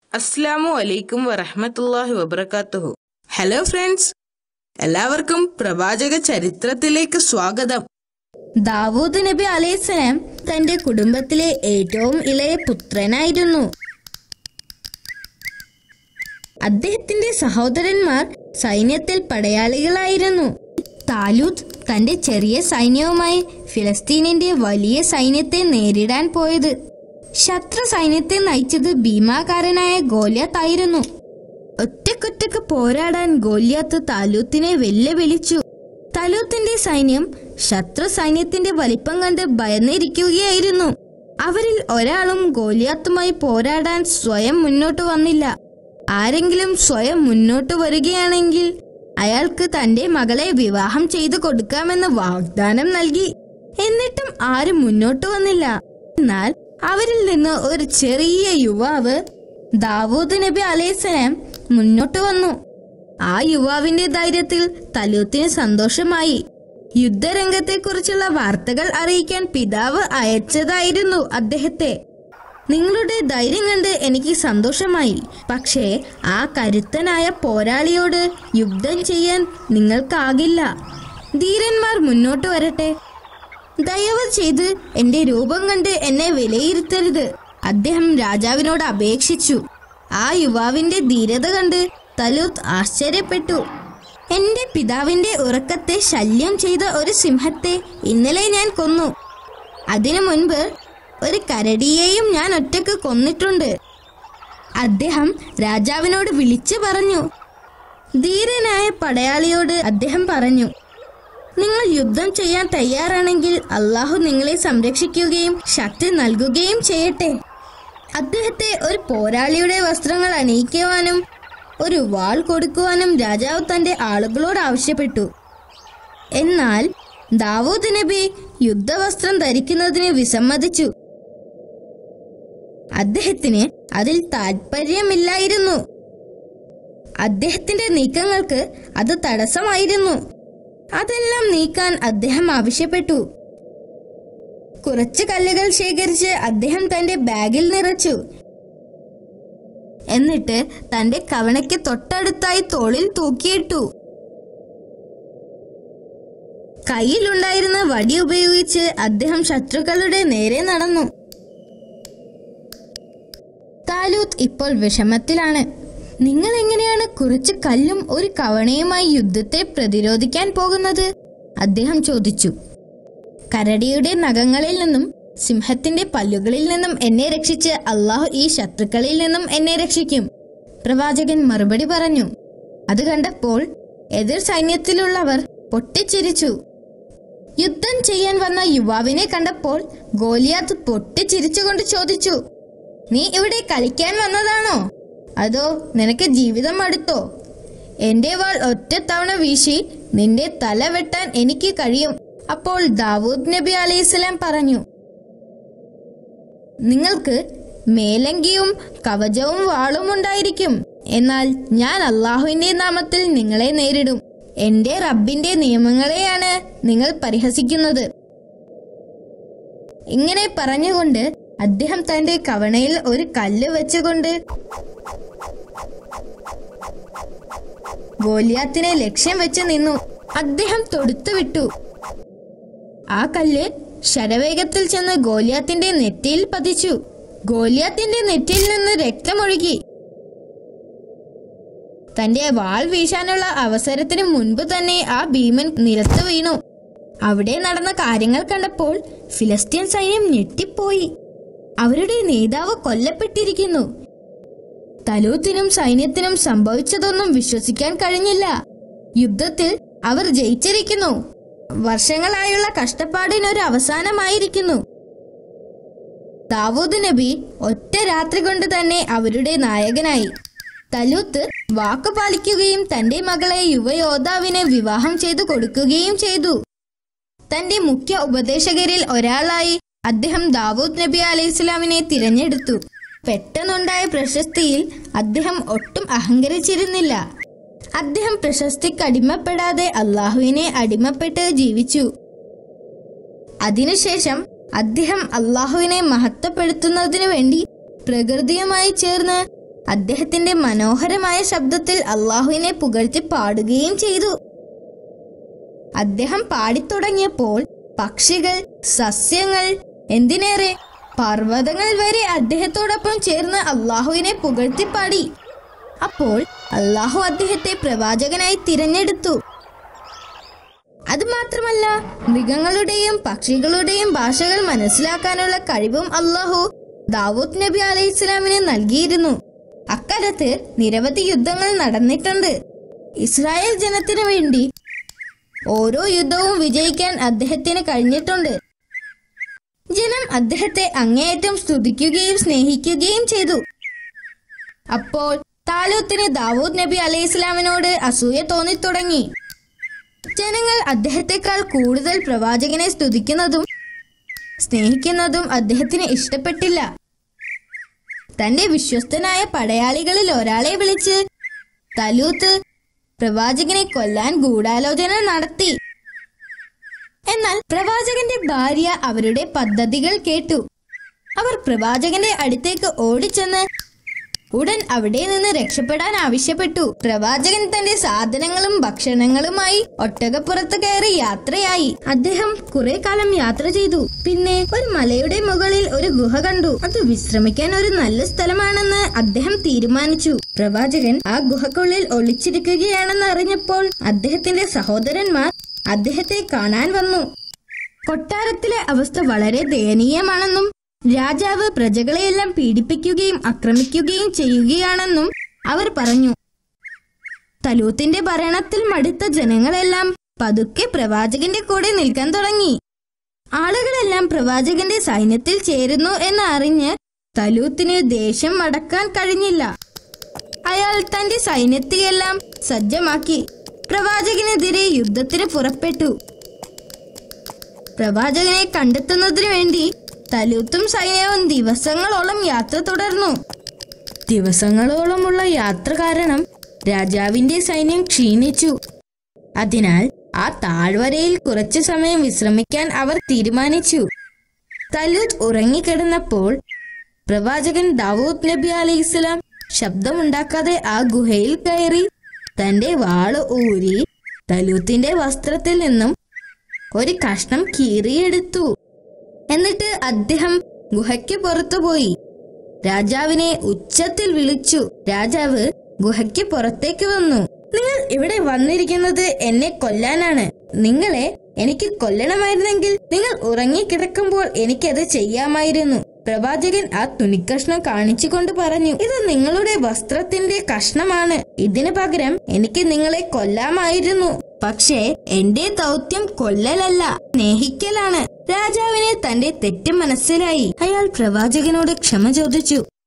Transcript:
അസ്സാമു അലൈക്കും വറഹമത്തല്ലാഹി വബർക്കാത്തുഹു hello friends എല്ലാവർക്കും പ്രവാചക ചരിത്രത്തിലേക്ക് സ്വാഗതം ദാവൂദ് നബി അലൈഹിസ്സലാം തന്റെ കുടുംബത്തിലെ ഏറ്റവും ഇളയ പുത്രനായിരുന്നു അദ്ദേഹത്തിന്റെ സഹോദരന്മാർ സൈന്യത്തിൽ പടയാളികളായിരുന്നു താലൂത്ത് തന്റെ ചെറിയ സൈന്യവുമായി ഫിലസ്തീനിന്റെ വലിയ സൈന്യത്തെ നേരിടാൻ പോയത് ശത്രു സൈന്യത്തെ നയിച്ചത് ഭീമാകാരനായ ഗോല്യാത്തായിരുന്നു ഒറ്റക്കൊറ്റക്ക് പോരാടാൻ ഗോല്യാത്ത് താലൂത്തിനെ വെല്ലുവിളിച്ചു താലൂത്തിന്റെ സൈന്യം ശത്രു സൈന്യത്തിന്റെ വലിപ്പം കണ്ട് ഭയന്നിരിക്കുകയായിരുന്നു അവരിൽ ഒരാളും ഗോലിയാത്തുമായി പോരാടാൻ സ്വയം മുന്നോട്ട് വന്നില്ല ആരെങ്കിലും സ്വയം മുന്നോട്ട് വരികയാണെങ്കിൽ അയാൾക്ക് തന്റെ മകളെ വിവാഹം ചെയ്തു കൊടുക്കാമെന്ന് വാഗ്ദാനം നൽകി എന്നിട്ടും ആരും മുന്നോട്ട് വന്നില്ല എന്നാൽ അവരിൽ നിന്ന് ഒരു ചെറിയ യുവാവ് ദാവൂദ് നബി അലൈഹിസ്സലാം മുന്നോട്ട് വന്നു ആ യുവാവിന്റെ ധൈര്യത്തിൽ തലൂത്തിന് സന്തോഷമായി യുദ്ധരംഗത്തെക്കുറിച്ചുള്ള വാർത്തകൾ അറിയിക്കാൻ പിതാവ് അയച്ചതായിരുന്നു അദ്ദേഹത്തെ നിങ്ങളുടെ ധൈര്യം കണ്ട് എനിക്ക് സന്തോഷമായി പക്ഷേ ആ കരുത്തനായ പോരാളിയോട് യുദ്ധം ചെയ്യാൻ നിങ്ങൾക്കാകില്ല ധീരന്മാർ മുന്നോട്ട് വരട്ടെ ദയവ് ചെയ്ത് എന്റെ രൂപം കണ്ട് എന്നെ വിലയിരുത്തരുത് അദ്ദേഹം രാജാവിനോട് അപേക്ഷിച്ചു ആ യുവാവിന്റെ ധീരത കണ്ട് തലൂത്ത് ആശ്ചര്യപ്പെട്ടു എന്റെ പിതാവിന്റെ ഉറക്കത്തെ ശല്യം ചെയ്ത ഒരു സിംഹത്തെ ഇന്നലെ ഞാൻ കൊന്നു അതിനു മുൻപ് ഒരു കരടിയെയും ഞാൻ ഒറ്റക്ക് കൊന്നിട്ടുണ്ട് അദ്ദേഹം രാജാവിനോട് വിളിച്ചു പറഞ്ഞു ധീരനായ പടയാളിയോട് അദ്ദേഹം പറഞ്ഞു നിങ്ങൾ യുദ്ധം ചെയ്യാൻ തയ്യാറാണെങ്കിൽ അള്ളാഹു നിങ്ങളെ സംരക്ഷിക്കുകയും ശക്തി നൽകുകയും ചെയ്യട്ടെ അദ്ദേഹത്തെ ഒരു പോരാളിയുടെ വസ്ത്രങ്ങൾ അണിയിക്കുവാനും ഒരു വാൾ കൊടുക്കുവാനും രാജാവ് തന്റെ ആളുകളോട് ആവശ്യപ്പെട്ടു എന്നാൽ ദാവൂദ് നബി യുദ്ധവസ്ത്രം ധരിക്കുന്നതിന് വിസമ്മതിച്ചു അദ്ദേഹത്തിന് അതിൽ താല്പര്യമില്ലായിരുന്നു അദ്ദേഹത്തിന്റെ നീക്കങ്ങൾക്ക് അത് തടസ്സമായിരുന്നു അതെല്ലാം നീക്കാൻ അദ്ദേഹം ആവശ്യപ്പെട്ടു കുറച്ച് കല്ലുകൾ ശേഖരിച്ച് അദ്ദേഹം തന്റെ ബാഗിൽ നിറച്ചു എന്നിട്ട് തന്റെ കവണയ്ക്ക് തൊട്ടടുത്തായി തോളിൽ തൂക്കിയിട്ടു കയ്യിലുണ്ടായിരുന്ന വടി ഉപയോഗിച്ച് അദ്ദേഹം ശത്രുക്കളുടെ നേരെ നടന്നു താലൂത്ത് ഇപ്പോൾ വിഷമത്തിലാണ് നിങ്ങൾ എങ്ങനെയാണ് കുറച്ച് കല്ലും ഒരു കവണയുമായി യുദ്ധത്തെ പ്രതിരോധിക്കാൻ പോകുന്നത് അദ്ദേഹം ചോദിച്ചു കരടിയുടെ നഖങ്ങളിൽ നിന്നും സിംഹത്തിന്റെ പല്ലുകളിൽ നിന്നും എന്നെ രക്ഷിച്ച് അള്ളാഹു ഈ ശത്രുക്കളിൽ നിന്നും എന്നെ രക്ഷിക്കും പ്രവാചകൻ മറുപടി പറഞ്ഞു അത് കണ്ടപ്പോൾ എതിർ സൈന്യത്തിലുള്ളവർ പൊട്ടിച്ചിരിച്ചു യുദ്ധം ചെയ്യാൻ വന്ന യുവാവിനെ കണ്ടപ്പോൾ ഗോലിയാത്ത് പൊട്ടിച്ചിരിച്ചുകൊണ്ട് ചോദിച്ചു നീ ഇവിടെ കളിക്കാൻ വന്നതാണോ അതോ നിനക്ക് ജീവിതം അടുത്തോ എന്റെ വാൾ ഒറ്റത്തവണ വീശി നിന്റെ തല വെട്ടാൻ എനിക്ക് കഴിയും അപ്പോൾ ദാവൂദ് നബി അലൈഹിസ്സലാം പറഞ്ഞു നിങ്ങൾക്ക് മേലങ്കിയും കവചവും വാളും ഉണ്ടായിരിക്കും എന്നാൽ ഞാൻ അള്ളാഹുവിന്റെ നാമത്തിൽ നിങ്ങളെ നേരിടും എന്റെ റബ്ബിന്റെ നിയമങ്ങളെയാണ് നിങ്ങൾ പരിഹസിക്കുന്നത് ഇങ്ങനെ പറഞ്ഞുകൊണ്ട് അദ്ദേഹം തന്റെ കവണയിൽ ഒരു കല്ല് വെച്ചുകൊണ്ട് ഗോലിയാത്തിനെ ലക്ഷ്യം വെച്ച് നിന്നു അദ്ദേഹം തൊടുത്തുവിട്ടു ആ കല്ല് ശരവേഗത്തിൽ ചെന്ന് ഗോലിയാത്തിന്റെ നെറ്റിയിൽ പതിച്ചു ഗോലിയാത്തിന്റെ നെറ്റിയിൽ നിന്ന് രക്തമൊഴുകി തന്റെ വാൾ വീശാനുള്ള അവസരത്തിന് മുൻപ് തന്നെ ആ ഭീമൻ നിലത്ത് വീണു അവിടെ നടന്ന കാര്യങ്ങൾ കണ്ടപ്പോൾ ഫിലസ്തീൻ സൈന്യം ഞെട്ടിപ്പോയി അവരുടെ നേതാവ് കൊല്ലപ്പെട്ടിരിക്കുന്നു തലൂത്തിനും സൈന്യത്തിനും സംഭവിച്ചതൊന്നും വിശ്വസിക്കാൻ കഴിഞ്ഞില്ല യുദ്ധത്തിൽ അവർ ജയിച്ചിരിക്കുന്നു വർഷങ്ങളായുള്ള കഷ്ടപ്പാടിനൊരു അവസാനമായിരിക്കുന്നു ദാവൂദ് നബി ഒറ്റ രാത്രി കൊണ്ട് തന്നെ അവരുടെ നായകനായി തലൂത്ത് വാക്കു പാലിക്കുകയും തന്റെ മകളെ യുവയോദ്ധാവിന് വിവാഹം ചെയ്തു കൊടുക്കുകയും ചെയ്തു തന്റെ മുഖ്യ ഉപദേശകരിൽ ഒരാളായി അദ്ദേഹം ദാവൂദ് നബി അലൈഹി ഇസ്ലാമിനെ തിരഞ്ഞെടുത്തു പെട്ടെന്നുണ്ടായ പ്രശസ്തിയിൽ അദ്ദേഹം ഒട്ടും അഹങ്കരിച്ചിരുന്നില്ല അദ്ദേഹം പ്രശസ്തിക്ക് അടിമപ്പെടാതെ അള്ളാഹുവിനെ അടിമപ്പെട്ട് ജീവിച്ചു അതിനുശേഷം അദ്ദേഹം അള്ളാഹുവിനെ മഹത്വപ്പെടുത്തുന്നതിനു വേണ്ടി പ്രകൃതിയുമായി ചേർന്ന് അദ്ദേഹത്തിന്റെ മനോഹരമായ ശബ്ദത്തിൽ അള്ളാഹുവിനെ പുകഴ്ത്തി പാടുകയും ചെയ്തു അദ്ദേഹം പാടിത്തുടങ്ങിയപ്പോൾ പക്ഷികൾ സസ്യങ്ങൾ എന്തിനേറെ പർവ്വതങ്ങൾ വരെ അദ്ദേഹത്തോടൊപ്പം ചേർന്ന് അള്ളാഹുവിനെ പുകഴ്ത്തി പാടി അപ്പോൾ അള്ളാഹു അദ്ദേഹത്തെ പ്രവാചകനായി തിരഞ്ഞെടുത്തു അതുമാത്രമല്ല മൃഗങ്ങളുടെയും പക്ഷികളുടെയും ഭാഷകൾ മനസ്സിലാക്കാനുള്ള കഴിവും അള്ളാഹു ദാവൂദ് നബി അലൈഹി ഇസ്ലാമിന് നൽകിയിരുന്നു അക്കാലത്ത് നിരവധി യുദ്ധങ്ങൾ നടന്നിട്ടുണ്ട് ഇസ്രായേൽ ജനത്തിനു വേണ്ടി ഓരോ യുദ്ധവും വിജയിക്കാൻ അദ്ദേഹത്തിന് കഴിഞ്ഞിട്ടുണ്ട് ജനം അദ്ദേഹത്തെ അങ്ങേയറ്റം സ്തുതിക്കുകയും സ്നേഹിക്കുകയും ചെയ്തു അപ്പോൾ താലൂത്തിന് ദാവൂദ് നബി അലൈഹി ഇസ്ലാമിനോട് അസൂയ തോന്നിത്തുടങ്ങി ജനങ്ങൾ അദ്ദേഹത്തെക്കാൾ കൂടുതൽ പ്രവാചകനെ സ്തുതിക്കുന്നതും സ്നേഹിക്കുന്നതും അദ്ദേഹത്തിന് ഇഷ്ടപ്പെട്ടില്ല തന്റെ വിശ്വസ്തനായ പടയാളികളിൽ ഒരാളെ വിളിച്ച് തലൂത്ത് പ്രവാചകനെ കൊല്ലാൻ ഗൂഢാലോചന നടത്തി എന്നാൽ പ്രവാചകന്റെ ഭാര്യ അവരുടെ പദ്ധതികൾ കേട്ടു അവർ പ്രവാചകന്റെ അടുത്തേക്ക് ഓടിച്ചെന്ന് ഉടൻ അവിടെ നിന്ന് രക്ഷപ്പെടാൻ ആവശ്യപ്പെട്ടു പ്രവാചകൻ തന്റെ സാധനങ്ങളും ഭക്ഷണങ്ങളുമായി ഒട്ടകപ്പുറത്ത് കയറി യാത്രയായി അദ്ദേഹം കുറെ കാലം യാത്ര ചെയ്തു പിന്നെ ഒരു മലയുടെ മുകളിൽ ഒരു ഗുഹ കണ്ടു അത് വിശ്രമിക്കാൻ ഒരു നല്ല സ്ഥലമാണെന്ന് അദ്ദേഹം തീരുമാനിച്ചു പ്രവാചകൻ ആ ഗുഹക്കുള്ളിൽ ഒളിച്ചിരിക്കുകയാണെന്ന് അറിഞ്ഞപ്പോൾ അദ്ദേഹത്തിന്റെ സഹോദരന്മാർ അദ്ദേഹത്തെ കാണാൻ വന്നു കൊട്ടാരത്തിലെ അവസ്ഥ വളരെ ദയനീയമാണെന്നും രാജാവ് പ്രജകളെയെല്ലാം പീഡിപ്പിക്കുകയും ആക്രമിക്കുകയും ചെയ്യുകയാണെന്നും അവർ പറഞ്ഞു തലൂത്തിന്റെ ഭരണത്തിൽ മടുത്ത ജനങ്ങളെല്ലാം പതുക്കെ പ്രവാചകന്റെ കൂടെ നിൽക്കാൻ തുടങ്ങി ആളുകളെല്ലാം പ്രവാചകന്റെ സൈന്യത്തിൽ ചേരുന്നു എന്ന് അറിഞ്ഞ് തലൂത്തിന് ദേഷ്യം അടക്കാൻ കഴിഞ്ഞില്ല അയാൾ തന്റെ സൈന്യത്തെയെല്ലാം സജ്ജമാക്കി പ്രവാചകനെതിരെ യുദ്ധത്തിന് പുറപ്പെട്ടു പ്രവാചകനെ കണ്ടെത്തുന്നതിനു വേണ്ടി തലൂത്തും സൈന്യവും ദിവസങ്ങളോളം യാത്ര തുടർന്നു ദിവസങ്ങളോളമുള്ള യാത്ര കാരണം രാജാവിന്റെ സൈന്യം ക്ഷീണിച്ചു അതിനാൽ ആ താഴ്വരയിൽ കുറച്ചു സമയം വിശ്രമിക്കാൻ അവർ തീരുമാനിച്ചു തലൂത്ത് ഉറങ്ങിക്കിടന്നപ്പോൾ പ്രവാചകൻ ദാവൂദ് നബി അലൈഹിസ്സലാം ശബ്ദമുണ്ടാക്കാതെ ആ ഗുഹയിൽ കയറി തന്റെ വാള് ഊരി തലൂത്തിന്റെ വസ്ത്രത്തിൽ നിന്നും ഒരു കഷ്ണം കീറിയെടുത്തു എന്നിട്ട് അദ്ദേഹം ഗുഹയ്ക്ക് പുറത്തുപോയി രാജാവിനെ ഉച്ചത്തിൽ വിളിച്ചു രാജാവ് ഗുഹയ്ക്ക് പുറത്തേക്ക് വന്നു നിങ്ങൾ ഇവിടെ വന്നിരിക്കുന്നത് എന്നെ കൊല്ലാനാണ് നിങ്ങളെ എനിക്ക് കൊല്ലണമായിരുന്നെങ്കിൽ നിങ്ങൾ ഉറങ്ങിക്കിടക്കുമ്പോൾ എനിക്കത് ചെയ്യാമായിരുന്നു പ്രവാചകൻ ആ തുണിക്കഷ്ണം കാണിച്ചുകൊണ്ട് പറഞ്ഞു ഇത് നിങ്ങളുടെ വസ്ത്രത്തിന്റെ കഷ്ണമാണ് ഇതിനു പകരം എനിക്ക് നിങ്ങളെ കൊല്ലാമായിരുന്നു പക്ഷേ എന്റെ ദൗത്യം കൊല്ലലല്ല സ്നേഹിക്കലാണ് രാജാവിന് തന്റെ തെറ്റ് മനസ്സിലായി അയാൾ പ്രവാചകനോട് ക്ഷമ ചോദിച്ചു